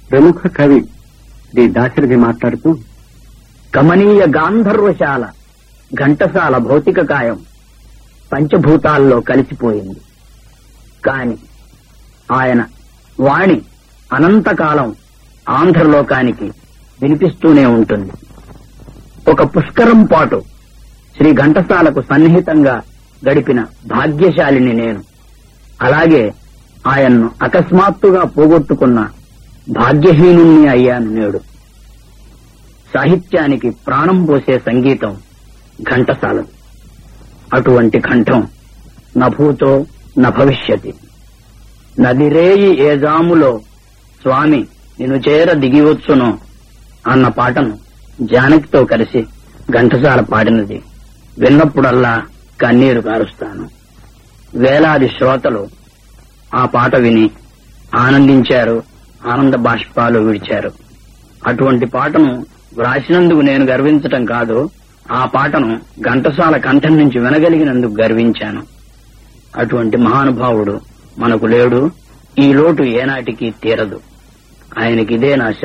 ప్రముఖ కవి శ్రీ దాశరథి మాట్లాడుతూ కమనీయ గాంధర్వశాల ఘంటసాల భౌతిక కాయం పంచభూతాల్లో కలిసిపోయింది కాని ఆయన వాణి అనంతకాలం ఆంధ్రలోకానికి వినిపిస్తూనే ఉంటుంది ఒక పుష్కరం పాటు శ్రీ ఘంటసాలకు సన్నిహితంగా గడిపిన భాగ్యశాలిని నేను అలాగే ఆయన్ను అకస్మాత్తుగా పోగొట్టుకున్న భాగ్యహీనుణ్ణి అయ్యాను నేడు సాహిత్యానికి ప్రాణం పోసే సంగీతం ఘంటసాలది అటువంటి కంఠం నభూతో నభవిష్యతి నదిరేయి ఏజాములో స్వామి నిన్ను చేర దిగివచ్చును అన్న పాటను జానకితో కలిసి ఘంటసాల పాడినది విన్నప్పుడల్లా కన్నీరు కారుస్తాను వేలాది శ్రోతలు ఆ పాట విని ఆనందించారు ఆనంద బాష్పాలు విడిచారు అటువంటి పాటను వ్రాసినందుకు నేను గర్వించటం కాదు ఆ పాటను ఘంటసాల కంఠం నుంచి వినగలిగినందుకు గర్వించాను అటువంటి మహానుభావుడు మనకు లేడు ఈ లోటు ఏనాటికి తీరదు ఆయనకిదే నా